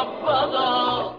محفظا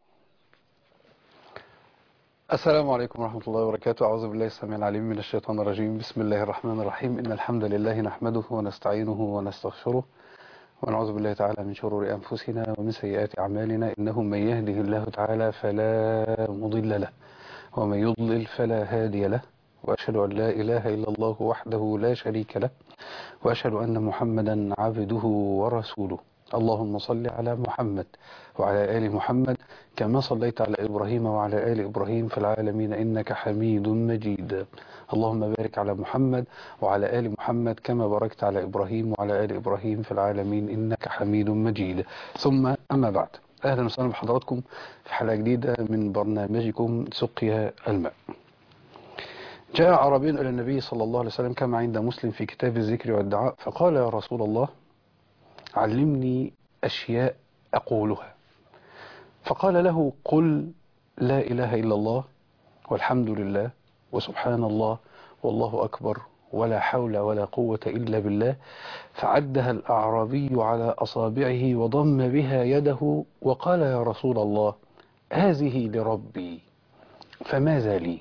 السلام عليكم ورحمة الله وبركاته أعوذ بالله السميع العليم من الشيطان الرجيم بسم الله الرحمن الرحيم إن الحمد لله نحمده ونستعينه ونستغفره ونعوذ بالله تعالى من شرور أنفسنا ومن سيئات أعمالنا إنه من يهده الله تعالى فلا مضل له ومن يضلل فلا هادي له وأشهد أن لا إله إلا الله وحده لا شريك له وأشهد أن محمدا عبده ورسوله اللهم صل على محمد وعلى آل محمد كما صليت على إبراهيم وعلى آل إبراهيم في العالمين إنك حميد مجيد اللهم بارك على محمد وعلى آل محمد كما باركت على إبراهيم وعلى آل إبراهيم في العالمين إنك حميد مجيد ثم أما بعد أهلا وسهلا بحضراتكم في حلقة جديدة من برنامجكم سقيا الماء جاء عربي إلى النبي صلى الله عليه وسلم كما عند مسلم في كتاب الذكر والدعاء فقال يا رسول الله علمني أشياء أقولها فقال له قل لا إله إلا الله والحمد لله وسبحان الله والله أكبر ولا حول ولا قوة إلا بالله فعدها الأعرابي على أصابعه وضم بها يده وقال يا رسول الله هذه لربي فماذا لي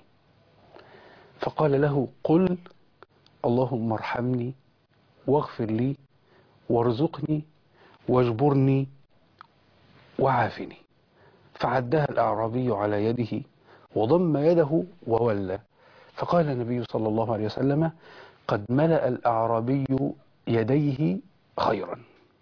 فقال له قل اللهم ارحمني واغفر لي وارزقني واجبرني وعافني فعدها الأعرابي على يده وضم يده وولى فقال النبي صلى الله عليه وسلم قد ملأ الأعرابي يديه خيرا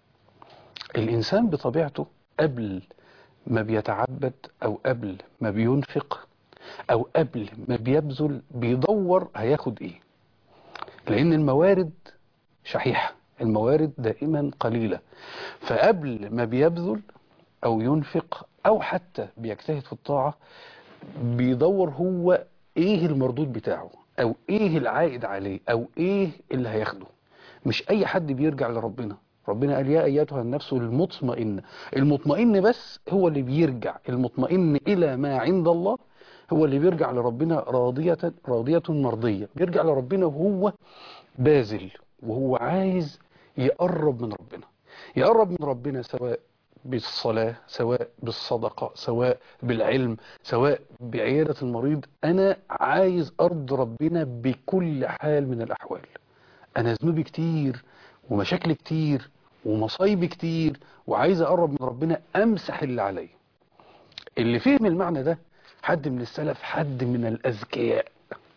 الإنسان بطبيعته قبل ما بيتعبد أو قبل ما بينفق أو قبل ما بيبذل بيدور هياخد إيه لأن الموارد شحيحة الموارد دائما قليلة فقبل ما بيبذل أو ينفق أو حتى بيجتهد في الطاعة بيدور هو إيه المردود بتاعه أو إيه العائد عليه أو إيه اللي هياخده مش أي حد بيرجع لربنا ربنا قال يا أيتها النفس المطمئنة المطمئن بس هو اللي بيرجع المطمئن إلى ما عند الله هو اللي بيرجع لربنا راضية راضية مرضية بيرجع لربنا وهو باذل وهو عايز يقرب من ربنا يقرب من ربنا سواء بالصلاة سواء بالصدقة سواء بالعلم سواء بعيادة المريض أنا عايز أرض ربنا بكل حال من الأحوال أنا ذنوبي كتير ومشاكل كتير ومصايب كتير وعايز أقرب من ربنا أمسح اللي عليا اللي فهم المعنى ده حد من السلف حد من الأذكياء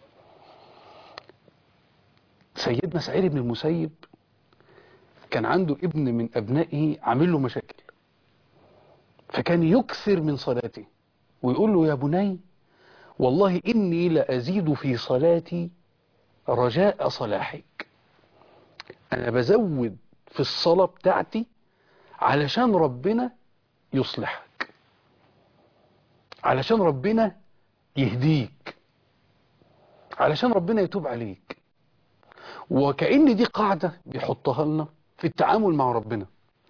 سيدنا سعيد بن المسيب كان عنده ابن من أبنائه عامل له مشاكل فكان يكثر من صلاته ويقول له يا بني والله إني لأزيد في صلاتي رجاء صلاحك أنا بزود في الصلاة بتاعتي علشان ربنا يصلحك علشان ربنا يهديك علشان ربنا يتوب عليك وكأن دي قاعدة بيحطها لنا في التعامل مع ربنا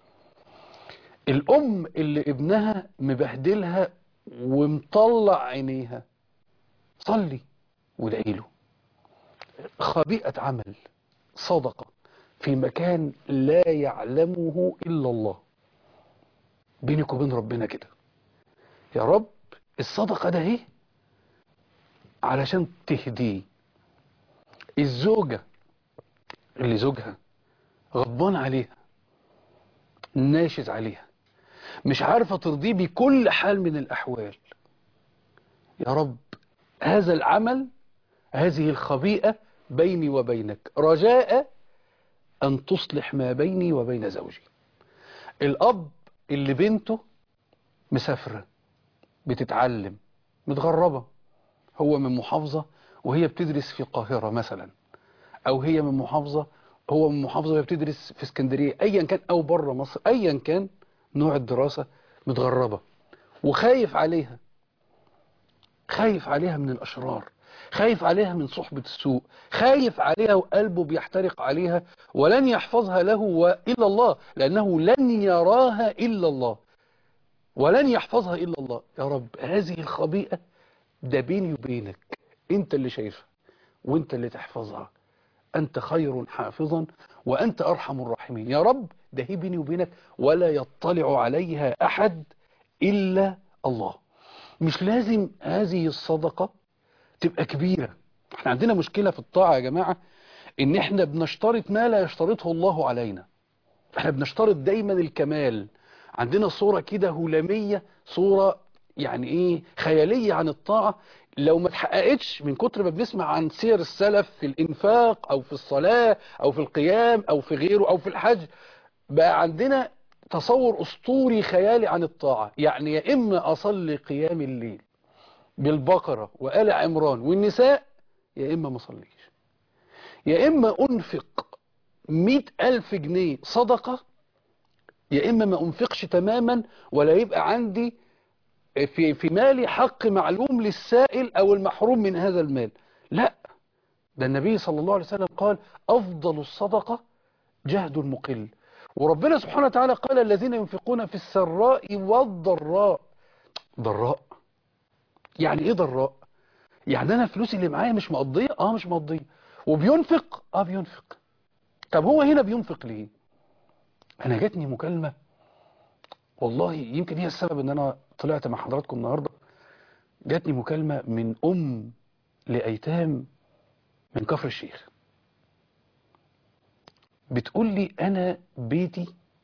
الأم اللي ابنها مبهدلها ومطلع عينيها صلي وادعي له خبيئة عمل صدقة في مكان لا يعلمه إلا الله بينك وبين ربنا كده يا رب الصدقة ده ايه علشان تهديه الزوجة اللي زوجها غضبان عليها ناشز عليها مش عارفة ترضيه بكل حال من الأحوال يا رب هذا العمل هذه الخبيئة بيني وبينك رجاء أن تصلح ما بيني وبين زوجي الأب اللي بنته مسافرة بتتعلم متغربة هو من محافظة وهي بتدرس في القاهرة مثلا أو هي من محافظة هو من محافظة وهي بتدرس في اسكندرية أيا كان أو بره مصر أيا كان نوع الدراسة متغربة وخايف عليها خايف عليها من الأشرار خايف عليها من صحبة السوء خايف عليها وقلبه بيحترق عليها ولن يحفظها له إلا الله لأنه لن يراها إلا الله ولن يحفظها إلا الله يا رب هذه الخبيئة ده بيني وبينك انت اللي شايفها وانت اللي تحفظها أنت خير حافظا وأنت أرحم الراحمين يا رب ده هي بيني وبينك ولا يطلع عليها أحد إلا الله مش لازم هذه الصدقة تبقى كبيرة احنا عندنا مشكلة في الطاعة يا جماعة ان احنا بنشترط ما لا يشترطه الله علينا احنا بنشترط دايما الكمال عندنا صورة كده هلامية صورة يعني ايه خيالية عن الطاعة لو ما اتحققتش من كتر ما بنسمع عن سير السلف في الانفاق او في الصلاة او في القيام او في غيره او في الحج بقى عندنا تصور اسطوري خيالي عن الطاعة يعني يا اما اصلي قيام الليل بالبقرة وآل عمران والنساء يا اما ما اصليش يا اما انفق مئة الف جنيه صدقة يا اما ما انفقش تماما ولا يبقى عندي في في مالي حق معلوم للسائل او المحروم من هذا المال لا ده النبي صلى الله عليه وسلم قال افضل الصدقة جهد المقل وربنا سبحانه وتعالى قال الذين ينفقون في السراء والضراء ضراء يعني ايه ضراء يعني انا فلوسي اللي معايا مش مقضية اه مش مقضية وبينفق اه بينفق طب هو هنا بينفق ليه انا جاتني مكالمة والله يمكن هي السبب ان انا طلعت مع حضراتكم النهاردة جاتني مكالمة من ام لايتام من كفر الشيخ بتقول لي انا بيتي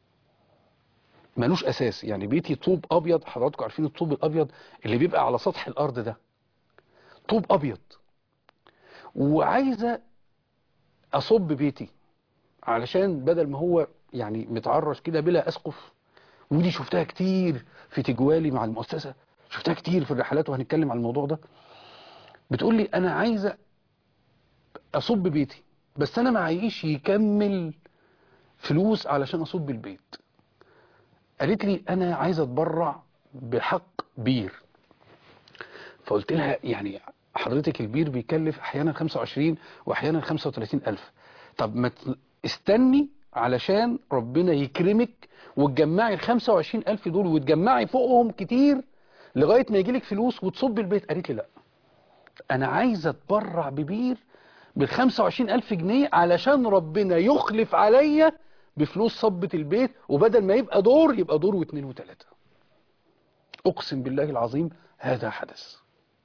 ملوش اساس يعني بيتي طوب ابيض حضراتكم عارفين الطوب الابيض اللي بيبقى على سطح الارض ده طوب ابيض وعايزة اصب بيتي علشان بدل ما هو يعني متعرش كده بلا اسقف ودي شفتها كتير في تجوالي مع المؤسسة شفتها كتير في الرحلات وهنتكلم عن الموضوع ده بتقول لي انا عايزة اصب بيتي بس انا معيش يكمل فلوس علشان اصب البيت قالت لي انا عايزة اتبرع بحق بير فقلت لها يعني حضرتك البير بيكلف احيانا 25 واحيانا 35 الف طب ما استني علشان ربنا يكرمك وتجمعي ال 25 الف دول وتجمعي فوقهم كتير لغاية ما يجيلك فلوس وتصب البيت قالت لي لا انا عايزة اتبرع ببير بال 25 الف جنيه علشان ربنا يخلف عليا بفلوس صبة البيت وبدل ما يبقى دور يبقى دور واثنين وثلاثة اقسم بالله العظيم هذا حدث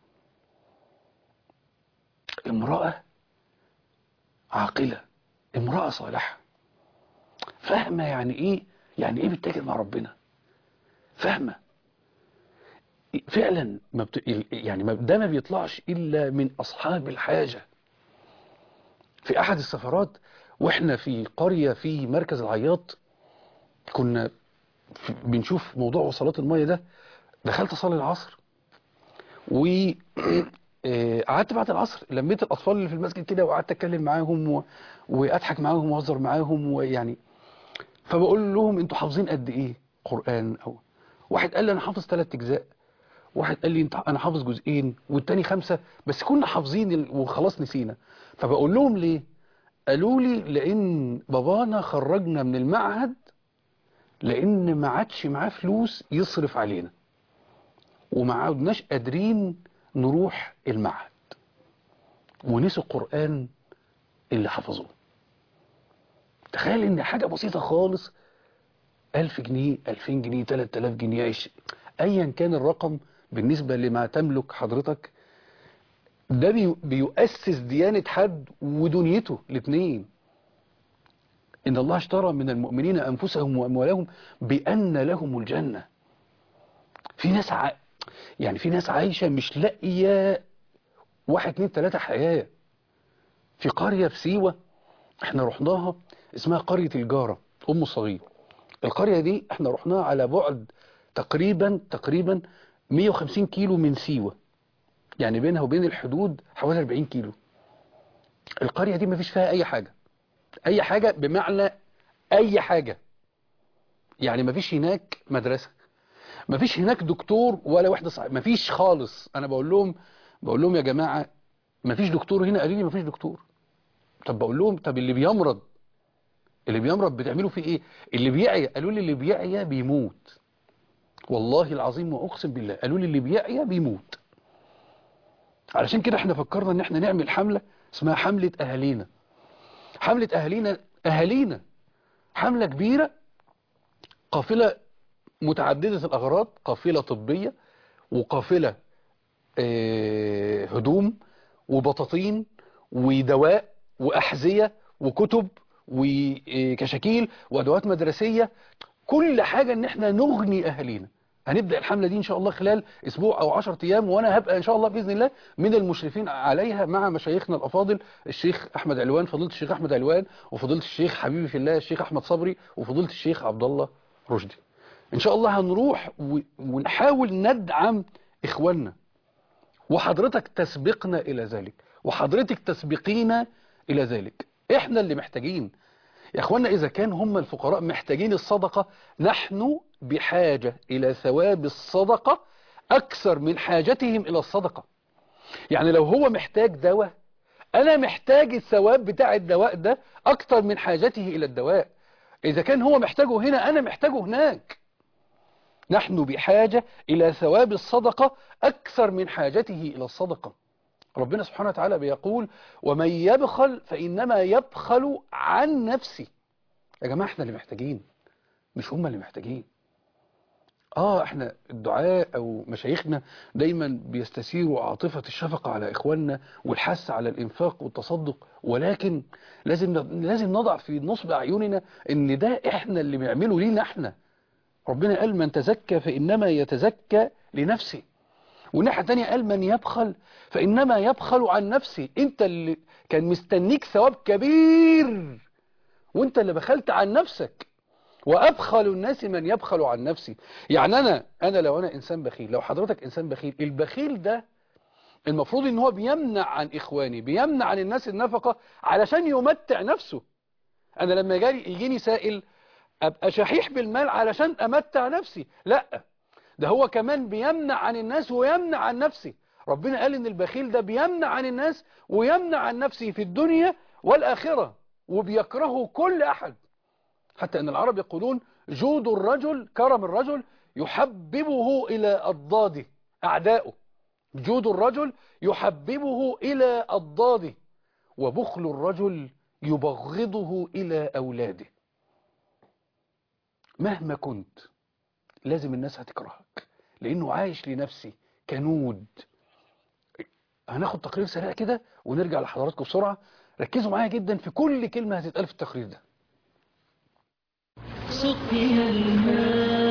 امرأة عاقلة امرأة صالحة فاهمة يعني ايه يعني ايه بتتاجر مع ربنا فاهمة فعلا ما بت... يعني ما ده ما بيطلعش الا من اصحاب الحاجة في احد السفرات واحنا في قرية في مركز العياط كنا في... بنشوف موضوع وصلات المية ده دخلت اصلي العصر و قعدت بعد العصر لميت الاطفال اللي في المسجد كده وقعدت اتكلم معاهم و... واضحك معاهم واهزر معاهم ويعني فبقول لهم انتوا حافظين قد ايه قران او واحد قال لي انا حافظ ثلاث اجزاء واحد قال لي انت انا حافظ جزئين والتاني خمسة بس كنا حافظين وخلاص نسينا فبقول لهم ليه قالوا لي لان بابانا خرجنا من المعهد لان ما عادش معاه فلوس يصرف علينا وما عدناش قادرين نروح المعهد ونسوا القرآن اللي حفظوه تخيل ان حاجة بسيطة خالص ألف جنيه ألفين جنيه تلات آلاف جنيه عيش أيا كان الرقم بالنسبة لما تملك حضرتك ده بي بيؤسس ديانة حد ودنيته الاثنين إن الله اشترى من المؤمنين أنفسهم وأموالهم بأن لهم الجنة في ناس ع... يعني في ناس عايشة مش لاقية واحد اتنين تلاتة حياة في قرية في سيوة احنا رحناها اسمها قرية الجارة ام الصغير القرية دي احنا رحناها على بعد تقريبا تقريبا 150 كيلو من سيوة يعني بينها وبين الحدود حوالي 40 كيلو القرية دي مفيش فيها اي حاجة اي حاجة بمعنى اي حاجة يعني مفيش هناك مدرسة مفيش هناك دكتور ولا وحدة صحية مفيش خالص انا بقول لهم بقول لهم يا جماعة مفيش دكتور هنا قالوا لي مفيش دكتور طب بقول لهم طب اللي بيمرض اللي بيمرض بتعملوا فيه ايه اللي بيعيا قالوا لي اللي بيعيا بيموت والله العظيم واقسم بالله قالوا لي اللي بيعيا بيموت علشان كده احنا فكرنا ان احنا نعمل حملة اسمها حملة اهالينا حملة اهالينا اهالينا حملة كبيرة قافلة متعددة الأغراض قافلة طبية وقافلة آه، هدوم وبطاطين ودواء وأحذية وكتب وكشاكيل وأدوات مدرسية كل حاجة ان احنا نغني اهالينا هنبدأ الحملة دي ان شاء الله خلال اسبوع او عشر ايام وانا هبقى ان شاء الله باذن الله من المشرفين عليها مع مشايخنا الافاضل الشيخ احمد علوان فضيله الشيخ احمد علوان وفضيله الشيخ حبيبي في الله الشيخ احمد صبري وفضيله الشيخ عبد الله رشدي ان شاء الله هنروح و- ونحاول ندعم اخواننا وحضرتك تسبقنا الى ذلك وحضرتك تسبقينا الى ذلك احنا اللي محتاجين يا اخوانا اذا كان هم الفقراء محتاجين الصدقة نحن بحاجة الى ثواب الصدقة اكثر من حاجتهم الى الصدقة يعني لو هو محتاج دواء انا محتاج الثواب بتاع الدواء ده اكثر من حاجته الى الدواء اذا كان هو محتاجه هنا انا محتاجه هناك نحن بحاجة الى ثواب الصدقة اكثر من حاجته الى الصدقة ربنا سبحانه وتعالى بيقول ومن يبخل فإنما يبخل عن نفسه يا جماعة احنا اللي محتاجين مش هم اللي محتاجين اه احنا الدعاء او مشايخنا دايما بيستثيروا عاطفة الشفقة على اخواننا والحث على الانفاق والتصدق ولكن لازم لازم نضع في نصب اعيننا ان ده احنا اللي بنعمله لينا احنا ربنا قال من تزكى فانما يتزكى لنفسه والناحية التانية قال من يبخل فإنما يبخل عن نفسه انت اللي كان مستنيك ثواب كبير وانت اللي بخلت عن نفسك وأبخل الناس من يبخل عن نفسي يعني أنا أنا لو أنا إنسان بخيل لو حضرتك إنسان بخيل البخيل ده المفروض ان هو بيمنع عن إخواني بيمنع عن الناس النفقة علشان يمتع نفسه أنا لما جالي يجيني سائل أبقى شحيح بالمال علشان أمتع نفسي لا ده هو كمان بيمنع عن الناس ويمنع عن نفسه ربنا قال ان البخيل ده بيمنع عن الناس ويمنع عن نفسه في الدنيا والآخرة وبيكرهه كل أحد حتى ان العرب يقولون جود الرجل كرم الرجل يحببه إلى أضداده أعداؤه جود الرجل يحببه إلى أضداده وبخل الرجل يبغضه إلى أولاده مهما كنت لازم الناس هتكرهك لانه عايش لنفسي كنود هناخد تقرير سريع كده ونرجع لحضراتكم بسرعة ركزوا معايا جدا في كل كلمة هتتقال في التقرير ده سقي الماء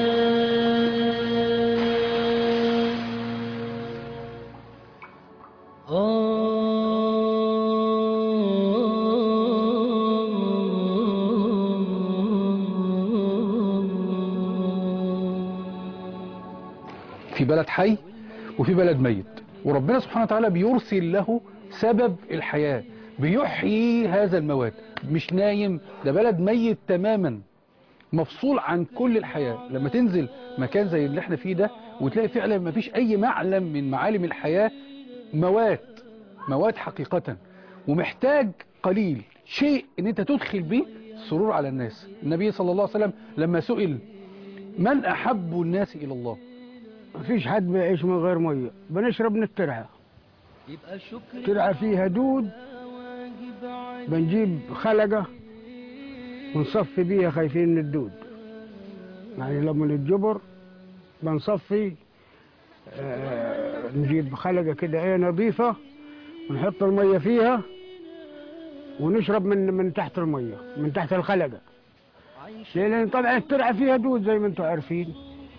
في بلد حي وفي بلد ميت وربنا سبحانه وتعالى بيرسل له سبب الحياة بيحيي هذا المواد مش نايم ده بلد ميت تماما مفصول عن كل الحياة لما تنزل مكان زي اللي احنا فيه ده وتلاقي فعلا ما فيش اي معلم من معالم الحياة مواد مواد حقيقة ومحتاج قليل شيء ان انت تدخل به سرور على الناس النبي صلى الله عليه وسلم لما سئل من احب الناس الى الله مفيش حد بيعيش من غير ميه بنشرب من الترعه يبقى شكر ترعه فيها دود واجب عليك بنجيب خلقه ونصفي بيها خايفين من الدود يعني لما نتجبر بنصفي آه نجيب خلقه كده ايه نظيفه ونحط الميه فيها ونشرب من من تحت الميه من تحت الخلقه عايش ليه؟ لان طبعا الترعه فيها دود زي ما انتم عارفين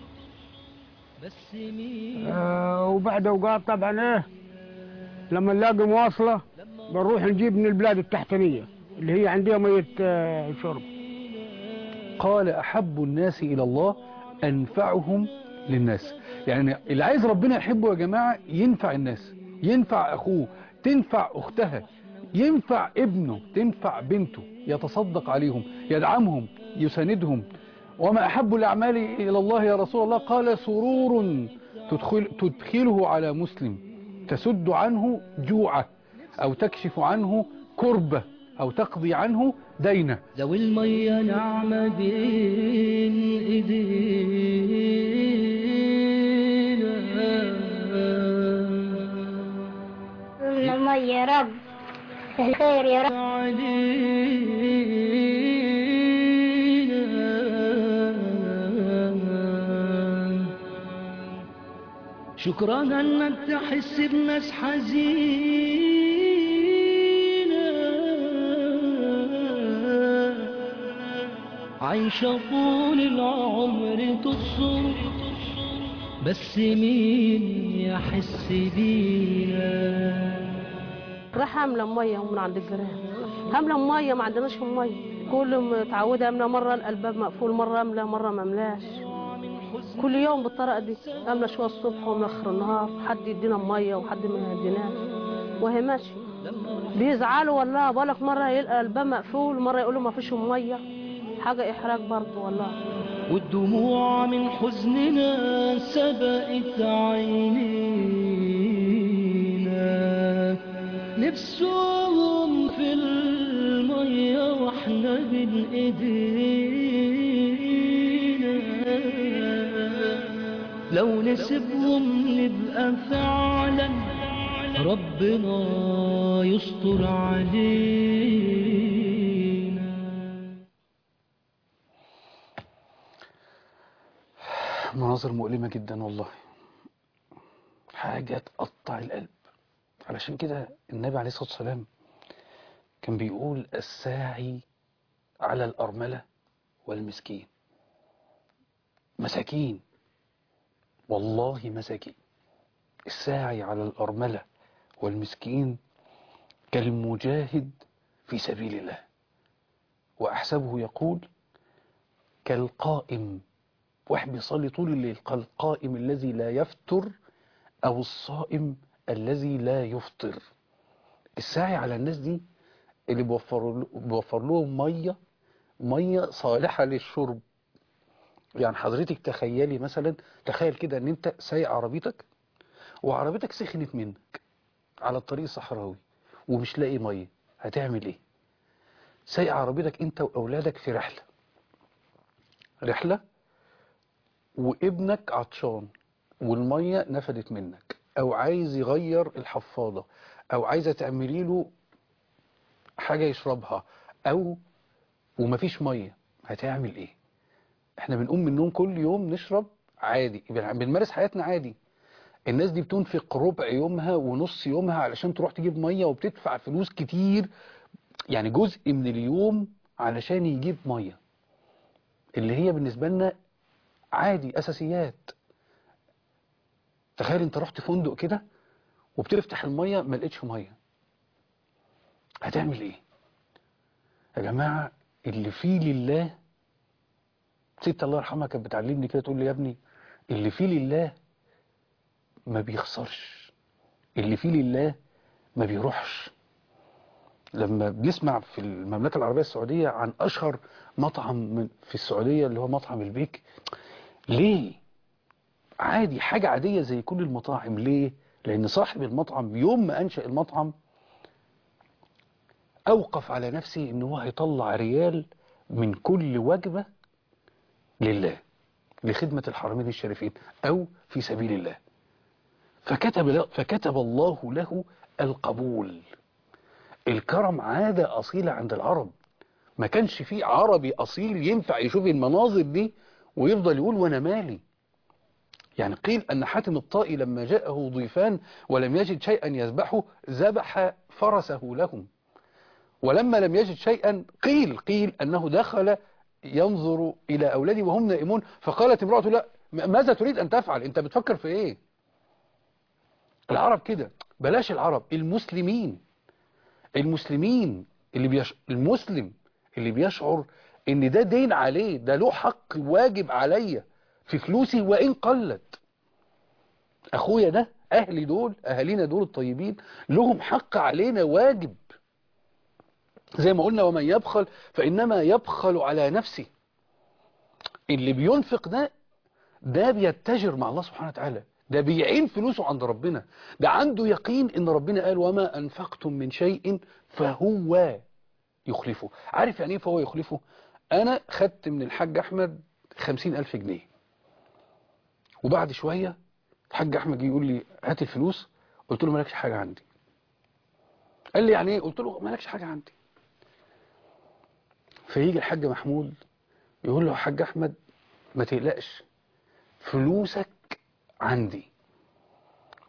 بس مين آه وبعد اوقات طبعا ايه لما نلاقي مواصله بنروح نجيب من البلاد التحتانيه اللي هي عندها ميه آه شرب قال أحب الناس إلى الله أنفعهم للناس يعني اللي عايز ربنا يحبه يا جماعة ينفع الناس ينفع أخوه تنفع أختها ينفع ابنه تنفع بنته يتصدق عليهم يدعمهم يساندهم وما أحب الأعمال إلى الله يا رسول الله قال سرور تدخل تدخله على مسلم تسد عنه جوعه أو تكشف عنه كربة أو تقضي عنه دينه ذوي المية نعمة بين ايدينا من المية يا رب الخير يا رب علينا شكرا انك تحس بناس حزينة عايشة طول العمر تصرخ بس مين يحس بينا راح املى ميه من عند الجيران هملى ميه ما عندناش ميه كل متعوده املى مره الباب مقفول مره املى مره ما املاش كل يوم بالطريقه دي املى شويه الصبح واملى اخر النهار حد يدينا ميه وحد ما يديناش وهي ماشي بيزعلوا والله بالك مره يلقى الباب مقفول مره يقولوا ما فيش ميه حاجه احراج برضه والله والدموع من حزننا سبقت عينينا نفسهم في المية واحنا بين ايدينا لو نسيبهم نبقى فعلا ربنا يستر علينا مناظر مؤلمة جدا والله حاجة تقطع القلب علشان كده النبي عليه الصلاة والسلام كان بيقول الساعي على الأرملة والمسكين مساكين والله مساكين الساعي على الأرملة والمسكين كالمجاهد في سبيل الله وأحسبه يقول كالقائم واحد بيصلي طول الليل كالقائم الذي لا يفتر أو الصائم الذي لا يفطر الساعي على الناس دي اللي بيوفر, بيوفر لهم مية مية صالحة للشرب يعني حضرتك تخيلي مثلا تخيل كده ان انت سايق عربيتك وعربيتك سخنت منك على الطريق الصحراوي ومش لاقي مية هتعمل ايه سايق عربيتك انت واولادك في رحلة رحلة وابنك عطشان والمية نفدت منك او عايز يغير الحفاضة او عايزة تعملي له حاجة يشربها او ومفيش مية هتعمل ايه احنا بنقوم من النوم كل يوم نشرب عادي بنمارس حياتنا عادي الناس دي بتنفق ربع يومها ونص يومها علشان تروح تجيب مية وبتدفع فلوس كتير يعني جزء من اليوم علشان يجيب مية اللي هي بالنسبة لنا عادي أساسيات تخيل انت رحت فندق كده وبتفتح المية ما لقيتش مية هتعمل ايه يا جماعة اللي فيه لله ست الله يرحمها كانت بتعلمني كده تقول لي يا ابني اللي فيه لله ما بيخسرش اللي فيه لله ما بيروحش لما بنسمع في المملكة العربية السعودية عن أشهر مطعم من في السعودية اللي هو مطعم البيك ليه عادي حاجة عادية زي كل المطاعم ليه لأن صاحب المطعم يوم ما أنشأ المطعم أوقف على نفسه أنه هو هيطلع ريال من كل وجبة لله لخدمة الحرمين الشريفين أو في سبيل الله فكتب, فكتب الله له القبول الكرم عادة أصيلة عند العرب ما كانش فيه عربي أصيل ينفع يشوف المناظر دي ويفضل يقول وانا مالي يعني قيل أن حاتم الطائي لما جاءه ضيفان ولم يجد شيئا يذبحه ذبح فرسه لهم ولما لم يجد شيئا قيل قيل أنه دخل ينظر إلى أولاده وهم نائمون فقالت امرأته لا ماذا تريد أن تفعل أنت بتفكر في إيه العرب كده بلاش العرب المسلمين المسلمين اللي بيش... المسلم اللي بيشعر ان ده دين عليه ده له حق واجب عليا في فلوسي وان قلت اخويا ده اهلي دول اهالينا دول الطيبين لهم حق علينا واجب زي ما قلنا ومن يبخل فانما يبخل على نفسه اللي بينفق ده ده بيتجر مع الله سبحانه وتعالى ده بيعين فلوسه عند ربنا ده عنده يقين ان ربنا قال وما انفقتم من شيء فهو يخلفه عارف يعني ايه فهو يخلفه انا خدت من الحاج احمد خمسين الف جنيه وبعد شوية الحاج احمد جه يقول لي هات الفلوس قلت له مالكش حاجة عندي قال لي يعني ايه قلت له مالكش حاجة عندي فيجي الحاج محمود يقول له يا حاج احمد ما تقلقش فلوسك عندي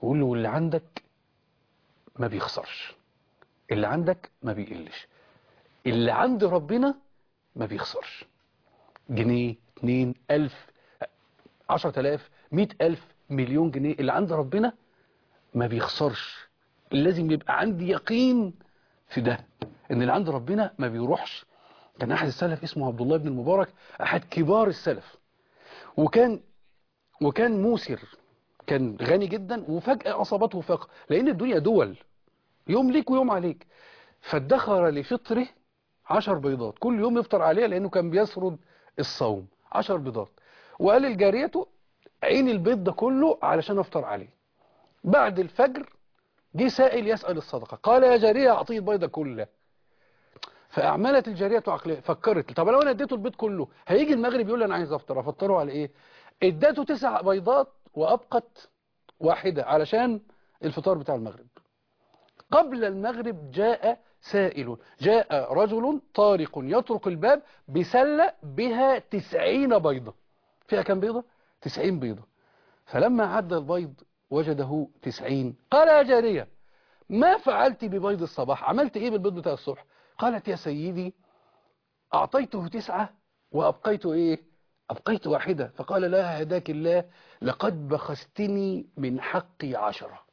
وقول له اللي عندك ما بيخسرش اللي عندك ما بيقلش اللي عند ربنا ما بيخسرش جنيه اتنين ألف عشرة آلاف مئة ألف مليون جنيه اللي عند ربنا ما بيخسرش لازم يبقى عندي يقين في ده ان اللي عند ربنا ما بيروحش كان احد السلف اسمه عبد الله بن المبارك احد كبار السلف وكان وكان موسر كان غني جدا وفجأة أصابته فقر لأن الدنيا دول يوم ليك ويوم عليك فادخر لفطره عشر بيضات كل يوم يفطر عليها لأنه كان بيسرد الصوم عشر بيضات وقال لجاريته عين البيض ده كله علشان افطر عليه بعد الفجر جه سائل يسأل الصدقة قال يا جارية أعطيه البيضة كلها فأعملت الجارية عقلية فكرت طب لو أنا اديته البيض كله هيجي المغرب يقول لي أنا عايز أفطر أفطره على إيه اديته تسع بيضات وأبقت واحدة علشان الفطار بتاع المغرب قبل المغرب جاء سائل جاء رجل طارق يطرق الباب بسلة بها تسعين بيضة فيها كم بيضة؟ تسعين بيضة فلما عد البيض وجده تسعين قال يا جارية ما فعلت ببيض الصباح عملت ايه بالبيض بتاع الصبح قالت يا سيدي أعطيته تسعة وأبقيت ايه أبقيت واحدة فقال لا هداك الله لقد بخستني من حقي عشرة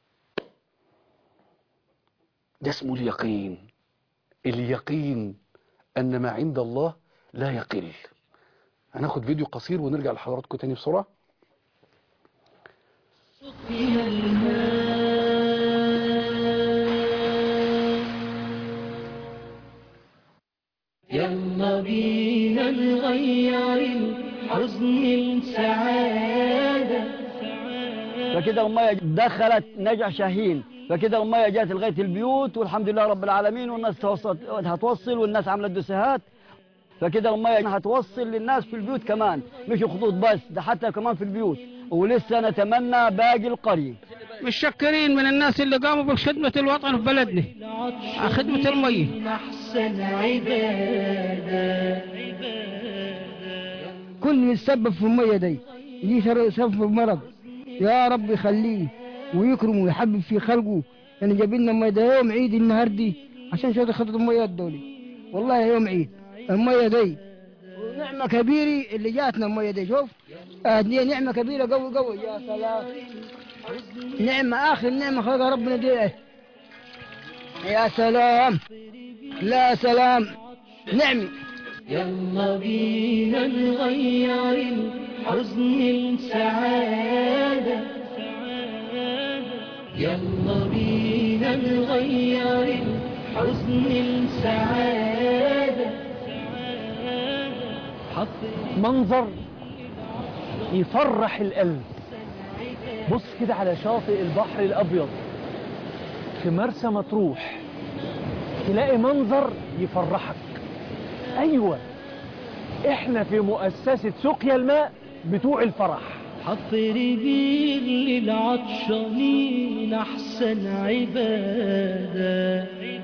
ده اسمه اليقين اليقين أن ما عند الله لا يقل هناخد فيديو قصير ونرجع لحضراتكم تاني بسرعة يلا بينا نغير الحزن لسعادة فكده المية دخلت نجع شاهين فكده المية جات لغاية البيوت والحمد لله رب العالمين والناس توصل هتوصل والناس عملت دوسهات فكده المية هتوصل للناس في البيوت كمان مش خطوط بس ده حتى كمان في البيوت ولسه نتمنى باقي القرية متشكرين من الناس اللي قاموا بخدمة الوطن في بلدنا خدمة المية أحسن عبادة كل يتسبب في المية دي يجي يسبب في مرض يا رب يخليه ويكرمه ويحبب في خلقه يعني جاب لنا المية ده يوم عيد النهاردة عشان شوية خطط المية دولي والله يوم عيد المية دي ونعمة كبيرة اللي جاتنا المية دي شوف آه دي نعمة كبيرة قوي قوي يا سلام نعمة آخر نعمة خلقها ربنا دي يا سلام لا سلام نعمة يلا بينا نغير الحزن لسعادة يلا بينا نغير الحزن لسعادة منظر يفرح القلب بص كده على شاطئ البحر الأبيض في مرسى مطروح تلاقي منظر يفرحك أيوة احنا في مؤسسة سقيا الماء بتوع الفرح حفر بير للعطشانين أحسن عبادة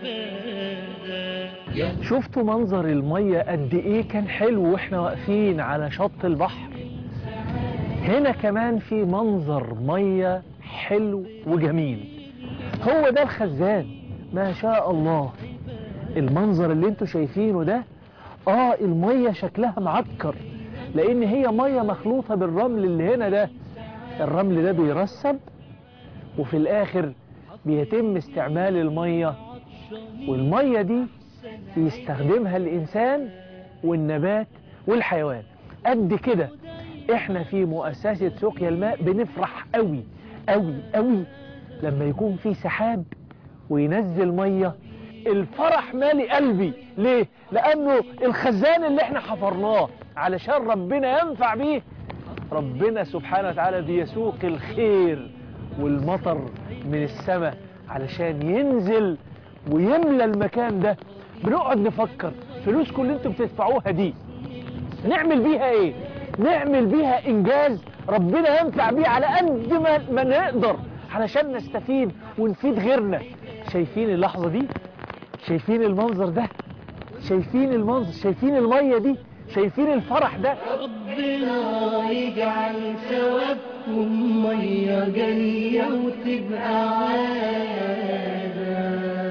شفتوا منظر المية قد ايه كان حلو واحنا واقفين على شط البحر هنا كمان في منظر مية حلو وجميل هو ده الخزان ما شاء الله المنظر اللي انتوا شايفينه ده اه المية شكلها معكر لان هي مية مخلوطة بالرمل اللي هنا ده الرمل ده بيرسب وفي الاخر بيتم استعمال المية والمية دي يستخدمها الانسان والنبات والحيوان قد كده احنا في مؤسسة سقيا الماء بنفرح قوي قوي قوي لما يكون في سحاب وينزل مية الفرح مالي قلبي ليه لانه الخزان اللي احنا حفرناه علشان ربنا ينفع بيه ربنا سبحانه وتعالى بيسوق الخير والمطر من السماء علشان ينزل ويملى المكان ده بنقعد نفكر فلوسكم اللي انتوا بتدفعوها دي نعمل بيها ايه نعمل بيها انجاز ربنا ينفع بيه على قد ما, ما نقدر علشان نستفيد ونفيد غيرنا شايفين اللحظة دي شايفين المنظر ده شايفين المنظر شايفين المية دي شايفين الفرح ده ربنا يجعل ثوابكم مية جاية وتبقى عادة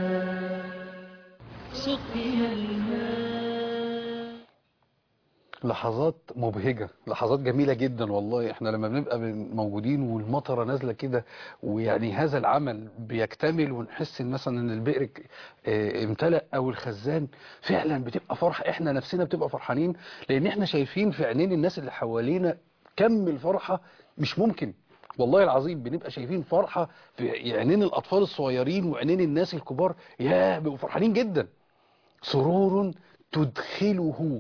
سقيا الماء لحظات مبهجة لحظات جميلة جدا والله احنا لما بنبقى بن- موجودين والمطرة نازلة كده ويعني هذا العمل بيكتمل ونحس ان مثلا ان البئر ك- اه، امتلأ او الخزان فعلا بتبقى فرحة احنا نفسنا بتبقى فرحانين لان احنا شايفين في عينين الناس اللي حوالينا كم الفرحة مش ممكن والله العظيم بنبقى شايفين فرحة في عينين الاطفال الصغيرين وعينين الناس الكبار يا بيبقوا فرحانين جدا سرور تدخله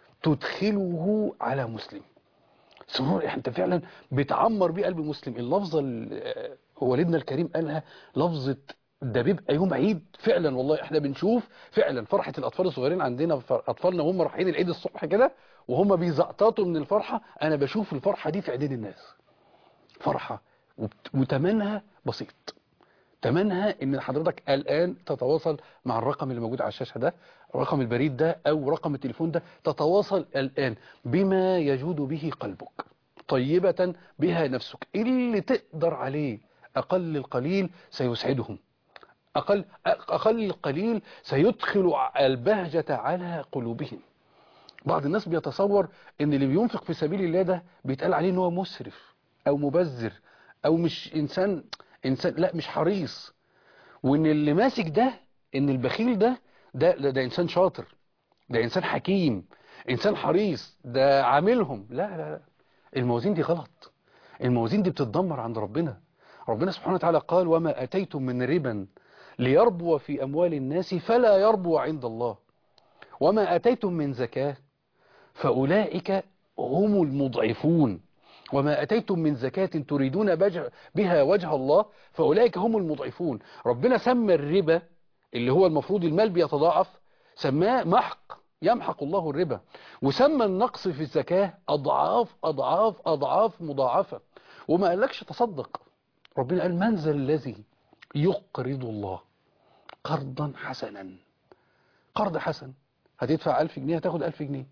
تدخله على مسلم سرور انت فعلا بتعمر بيه قلب مسلم اللفظه اللي والدنا الكريم قالها لفظه ده بيبقى يوم عيد فعلا والله احنا بنشوف فعلا فرحه الاطفال الصغيرين عندنا ف- اطفالنا وهم رايحين العيد الصبح كده وهم بيزقططوا من الفرحه انا بشوف الفرحه دي في عينين الناس فرحه وبت- وتمنها بسيط تمنها ان حضرتك الان تتواصل مع الرقم اللي موجود على الشاشه ده رقم البريد ده او رقم التليفون ده تتواصل الان بما يجود به قلبك طيبة بها نفسك اللي تقدر عليه اقل القليل سيسعدهم اقل اقل القليل سيدخل البهجة على قلوبهم بعض الناس بيتصور ان اللي بينفق في سبيل الله ده بيتقال عليه ان هو مسرف او مبذر او مش انسان انسان لا مش حريص وان اللي ماسك ده ان البخيل ده ده ده, ده انسان شاطر ده انسان حكيم انسان حريص ده عاملهم لا لا لا الموازين دي غلط الموازين دي بتتدمر عند ربنا ربنا سبحانه وتعالى قال وما اتيتم من ربا ليربو في اموال الناس فلا يربو عند الله وما اتيتم من زكاه فاولئك هم المضعفون وما أتيتم من زكاة تريدون بج- بها وجه الله فأولئك هم المضعفون ربنا سمى الربا اللي هو المفروض المال بيتضاعف سماه محق يمحق الله الربا وسمى النقص في الزكاة أضعاف أضعاف أضعاف مضاعفة وما قالكش تصدق ربنا قال من ذا الذي يقرض الله قرضا حسنا قرض حسن هتدفع ألف جنيه هتاخد ألف جنيه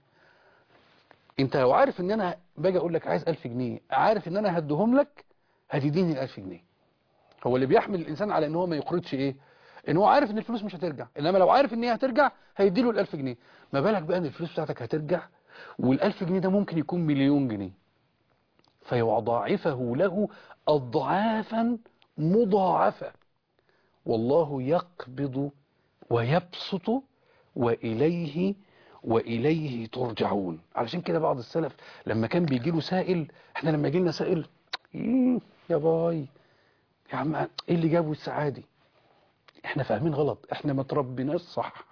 انت لو عارف ان انا باجي اقول لك عايز 1000 جنيه عارف ان انا هديهم لك هتديني ال 1000 جنيه هو اللي بيحمل الانسان على ان هو ما يقرضش ايه ان هو عارف ان الفلوس مش هترجع انما لو عارف ان هي هترجع هيديله ال 1000 جنيه ما بالك بقى ان الفلوس بتاعتك هترجع وال 1000 جنيه ده ممكن يكون مليون جنيه فيضاعفه له اضعافا مضاعفه والله يقبض ويبسط واليه وإليه ترجعون علشان كده بعض السلف لما كان بيجي له سائل احنا لما يجي لنا سائل "إيه يا باي يا عم ايه اللي جابه السعادة احنا فاهمين غلط احنا ما تربيناش صح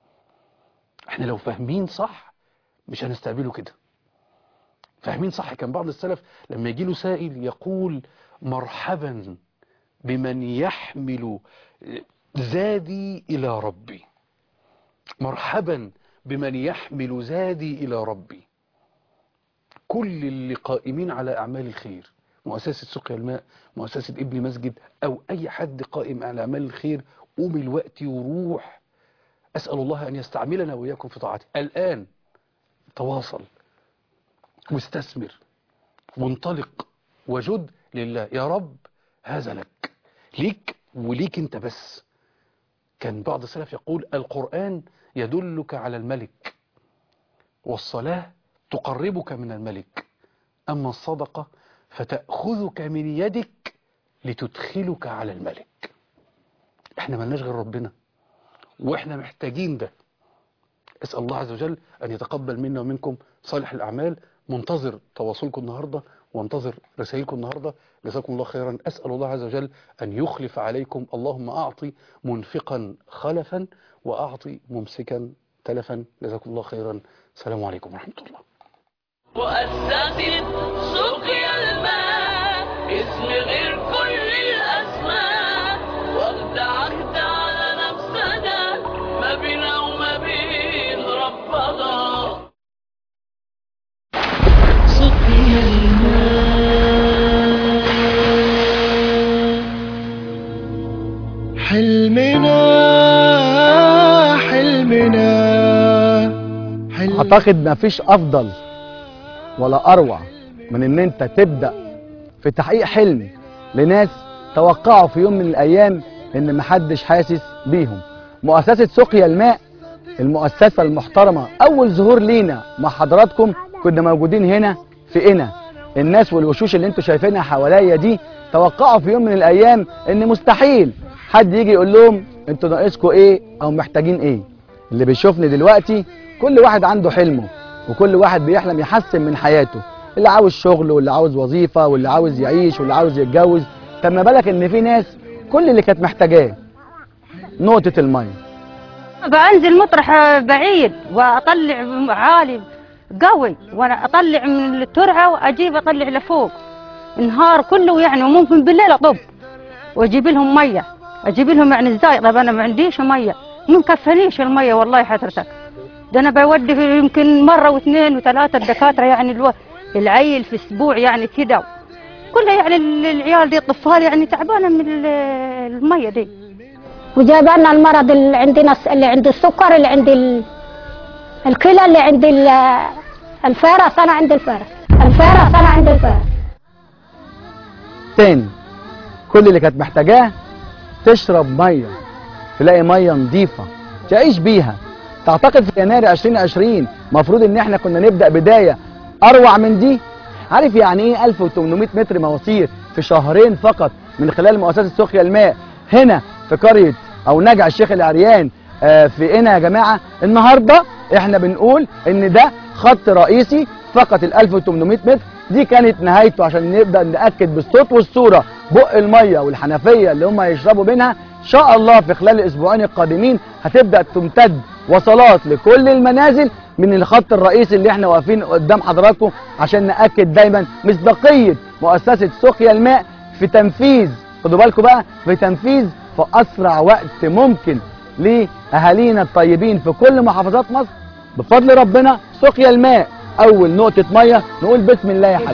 احنا لو فاهمين صح مش هنستقبله كده فاهمين صح كان بعض السلف لما يجي له سائل يقول مرحبا بمن يحمل زادي إلى ربي مرحبا بمن يحمل زادي إلى ربي كل اللي قائمين على أعمال الخير مؤسسة سقيا الماء مؤسسة ابن مسجد أو أي حد قائم على أعمال الخير قوم الوقت وروح أسأل الله أن يستعملنا وإياكم في طاعته الآن تواصل واستثمر وانطلق وجد لله يا رب هذا لك ليك وليك انت بس كان بعض السلف يقول القرآن يدلك على الملك والصلاة تقربك من الملك أما الصدقة فتأخذك من يدك لتدخلك على الملك احنا ملناش غير ربنا واحنا محتاجين ده اسأل الله عز وجل أن يتقبل منا ومنكم صالح الأعمال منتظر تواصلكم النهاردة وانتظر رسائلكم النهاردة جزاكم الله خيرا أسأل الله عز وجل أن يخلف عليكم اللهم أعطي منفقا خلفا وأعطي ممسكا تلفا جزاكم الله خيرا السلام عليكم ورحمة الله مؤسسة سقيا الماء اسم غير كل الأسماء واخد عهد على نفسنا ما بينا وما بين ربنا سقيا الماء حلمنا حلمنا حلمنا اعتقد ما فيش افضل ولا اروع من ان انت تبدا في تحقيق حلم لناس توقعوا في يوم من الايام ان محدش حاسس بيهم مؤسسه سقيا الماء المؤسسه المحترمه اول ظهور لينا مع حضراتكم كنا موجودين هنا في قنا الناس والوشوش اللي انتوا شايفينها حواليا دي توقعوا في يوم من الايام ان مستحيل حد يجي يقول لهم انتوا ناقصكم ايه او محتاجين ايه اللي بيشوفني دلوقتي كل واحد عنده حلمه وكل واحد بيحلم يحسن من حياته اللي عاوز شغل واللي عاوز وظيفة واللي عاوز يعيش واللي عاوز يتجوز طب ما بالك ان في ناس كل اللي كانت محتاجاه نقطة المية بنزل مطرح بعيد واطلع عالي قوي وانا اطلع من الترعه واجيب اطلع لفوق النهار كله يعني وممكن بالليل اطب واجيب لهم ميه اجيب لهم يعني ازاي طب انا ما عنديش ميه ما مكفنيش الميه والله حضرتك ده انا بودي في يمكن مره واثنين وثلاثه الدكاتره يعني الو... العيل في اسبوع يعني كده كلها يعني ال- العيال دي الطفال يعني تعبانه من ال- الميه دي وجاب لنا المرض اللي عندنا اللي عند السكر اللي عند ال- الكلى اللي عند ال- الفارس انا عند الفارس الفارس انا عند الفارس تاني كل اللي كانت محتاجاه تشرب ميه تلاقي ميه نظيفه تعيش بيها تعتقد في يناير 2020 مفروض ان احنا كنا نبدا بدايه اروع من دي عارف يعني ايه 1800 متر مواسير في شهرين فقط من خلال مؤسسه سقيا الماء هنا في قريه او نجع الشيخ العريان آه، في قنا يا جماعه النهارده احنا بنقول ان ده خط رئيسي فقط ال 1800 متر دي كانت نهايته عشان نبدا ناكد بالصوت والصوره بق الميه والحنفيه اللي هم هيشربوا منها ان شاء الله في خلال الاسبوعين القادمين هتبدا تمتد وصلات لكل المنازل من الخط الرئيسي اللي احنا واقفين قدام حضراتكم عشان ناكد دايما مصداقيه مؤسسه سقيا الماء في تنفيذ خدوا بالكم بقى في تنفيذ في اسرع وقت ممكن لاهالينا الطيبين في كل محافظات مصر بفضل ربنا سقيا الماء اول نقطه ميه نقول بسم الله يا حبيبي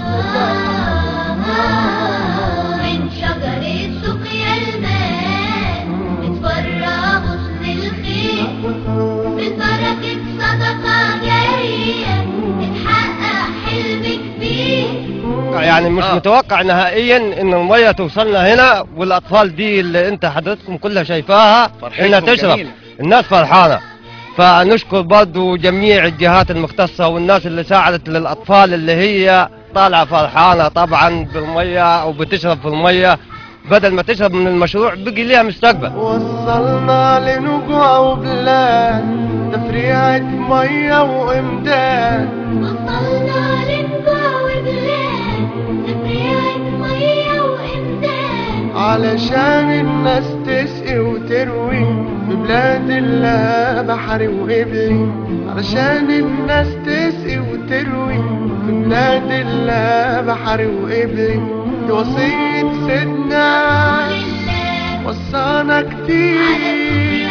من شجرة سقيا الماء متفرع غصن الخير من بركة صدقة جارية اتحقق حلم كبير يعني مش متوقع نهائيا ان الميه توصلنا هنا والاطفال دي اللي انت حضرتكم كلها شايفاها انها تشرب جميل. الناس فرحانه فنشكر برضو جميع الجهات المختصه والناس اللي ساعدت للاطفال اللي هي طالعه فرحانه طبعا بالميه وبتشرب في الميه بدل ما تشرب من المشروع بقي ليها مستقبل وصلنا لنجوع وبلاد تفريعة مية وإمداد وصلنا لنبع وبلاد تفريعة مية وإمداد علشان الناس تسقي وتروي في بلاد الله بحري وقبلي علشان الناس تسقي وتروي في بلاد الله بحري وقبلي دي وصية سيدنا وصانا كتير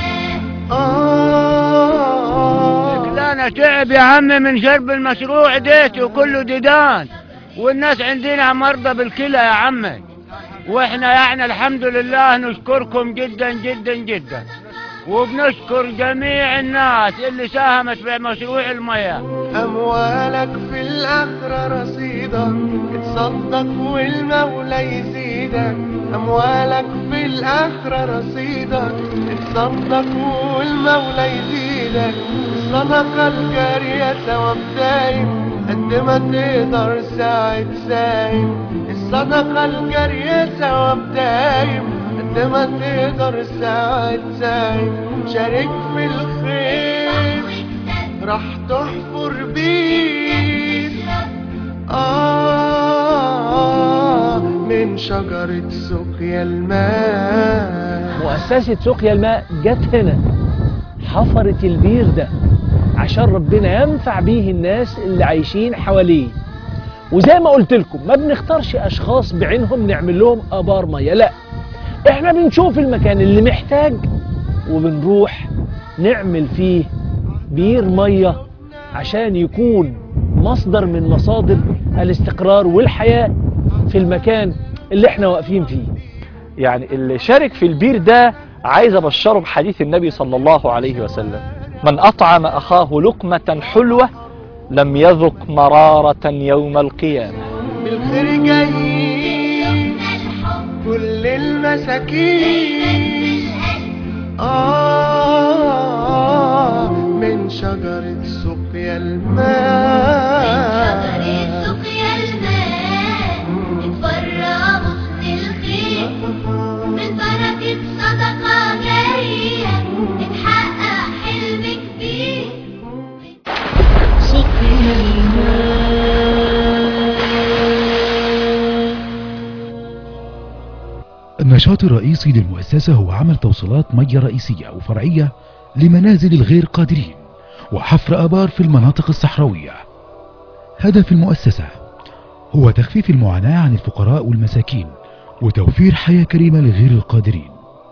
آه انا تعب يا عم من شرب المشروع ديت وكله ديدان والناس عندنا مرضى بالكلى يا عمي واحنا يعني الحمد لله نشكركم جدا جدا جدا وبنشكر جميع الناس اللي ساهمت في مشروع المياه أموالك في الآخرة رصيدة اتصدق والمولى يزيدك أموالك في الآخرة رصيدة اتصدق والمولى يزيدك الصدقة الجارية ثواب دايم قد ما تقدر ساعد سايم الصدقة الجارية ثواب دايم قد ما تقدر ساعد سايم شارك في الخير راح تحفر بير آه من شجرة سقيا الماء مؤسسة سقيا الماء جت هنا حفرت البير ده عشان ربنا ينفع بيه الناس اللي عايشين حواليه وزي ما قلت لكم ما بنختارش اشخاص بعينهم نعمل لهم ابار ميه لا احنا بنشوف المكان اللي محتاج وبنروح نعمل فيه بير ميه عشان يكون مصدر من مصادر الاستقرار والحياة في المكان اللي احنا واقفين فيه يعني اللي شارك في البير ده عايز ابشره بحديث النبي صلى الله عليه وسلم من أطعم أخاه لقمة حلوة لم يذق مرارة يوم القيامة بالخير جايين كل المساكين آه من شجرة سقيا الماء سقيا الماء اتفرع غصن الخير من بركة صدقة جارية اتحقق حلم كبير سقيا الماء النشاط الرئيسي للمؤسسة هو عمل توصيلات مية رئيسية وفرعية لمنازل الغير قادرين وحفر آبار في المناطق الصحراوية هدف المؤسسة هو تخفيف المعاناة عن الفقراء والمساكين وتوفير حياة كريمة لغير القادرين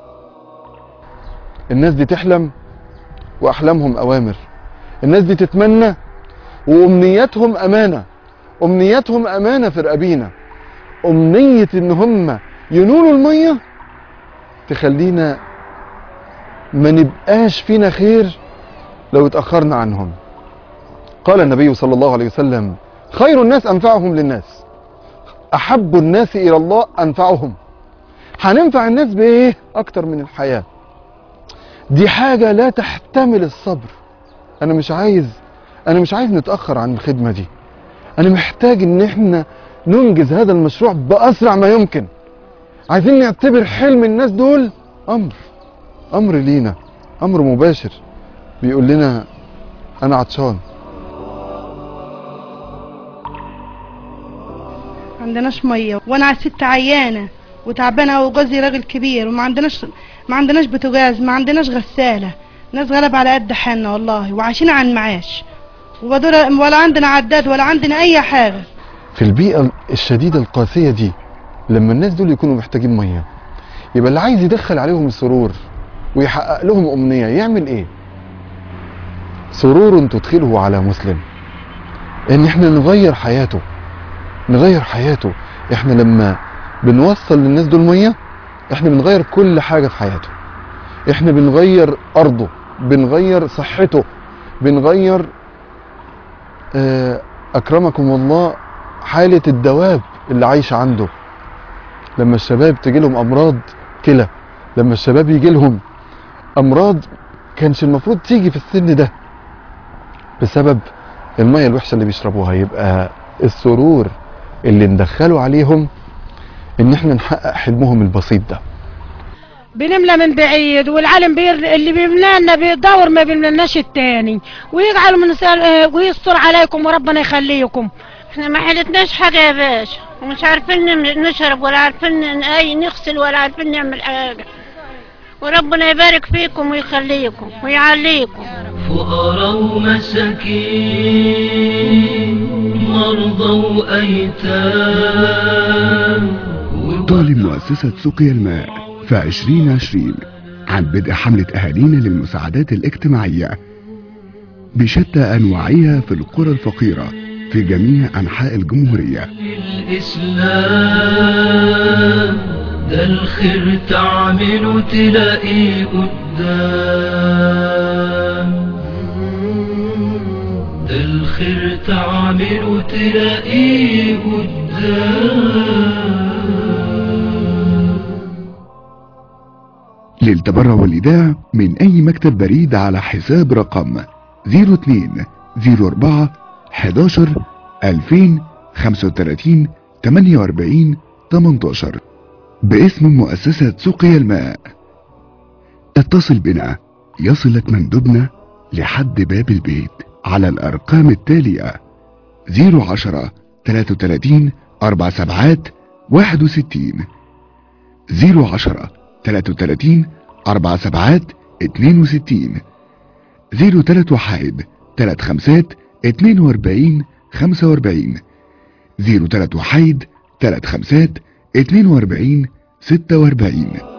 الناس دي تحلم واحلامهم اوامر الناس دي تتمنى وامنياتهم امانه امنياتهم امانه في رقابينا امنيه ان هم ينولوا الميه تخلينا ما نبقاش فينا خير لو اتاخرنا عنهم قال النبي صلى الله عليه وسلم خير الناس انفعهم للناس احب الناس الى الله انفعهم هننفع الناس بايه اكتر من الحياه دي حاجة لا تحتمل الصبر انا مش عايز انا مش عايز نتأخر عن الخدمة دي انا محتاج ان احنا ننجز هذا المشروع باسرع ما يمكن عايزين نعتبر حلم الناس دول امر امر لينا امر مباشر بيقول لنا انا عطشان ما عندناش ميه وانا على ست عيانه وتعبانه وجوزي راجل كبير وما عندناش ما عندناش بوتاجاز ما عندناش غساله ناس غلب على قد حالنا والله وعايشين عن معاش وبدور ولا عندنا عداد ولا عندنا اي حاجه في البيئة الشديدة القاسية دي لما الناس دول يكونوا محتاجين مية يبقى اللي عايز يدخل عليهم السرور ويحقق لهم أمنية يعمل إيه؟ سرور تدخله على مسلم إن إحنا نغير حياته نغير حياته إحنا لما بنوصل للناس دول مية إحنا بنغير كل حاجة في حياته إحنا بنغير أرضه بنغير صحته بنغير آه، أكرمكم الله حالة الدواب اللي عايشة عنده لما الشباب تجي لهم أمراض كلى لما الشباب يجي لهم أمراض كانش المفروض تيجي في السن ده بسبب المية الوحشة اللي بيشربوها يبقى السرور اللي ندخله عليهم ان احنا نحقق حلمهم البسيط ده بنملى من بعيد والعالم بير اللي بيملى لنا بيدور ما بيملناش التاني ويجعل من سال... آه، ويستر عليكم وربنا يخليكم احنا ما حلتناش حاجة يا باشا ومش عارفين نم- نشرب ولا عارفين ن- اي نغسل ولا عارفين نعمل حاجة وربنا يبارك فيكم ويخليكم ويعليكم فقراء ومساكين مرضى وأيتام تعلن مؤسسة سقيا الماء في 2020 عن بدء حملة أهالينا للمساعدات الاجتماعية بشتى أنواعها في القرى الفقيرة في جميع أنحاء الجمهورية الإسلام ده الخير تعمله تلاقيه قدام ده الخير تعمله تلاقيه قدام للتبرع والإيداع من أي مكتب بريد على حساب رقم 02 04 11 2000 35 48 18 باسم مؤسسة سقيا الماء اتصل بنا يصلك مندوبنا لحد باب البيت على الأرقام التالية 010 33 4 سبعات 61 010 33 4 سبعات 62 03 وحيد 3 خمسات 42 45 03 وحيد 3 خمسات 42 46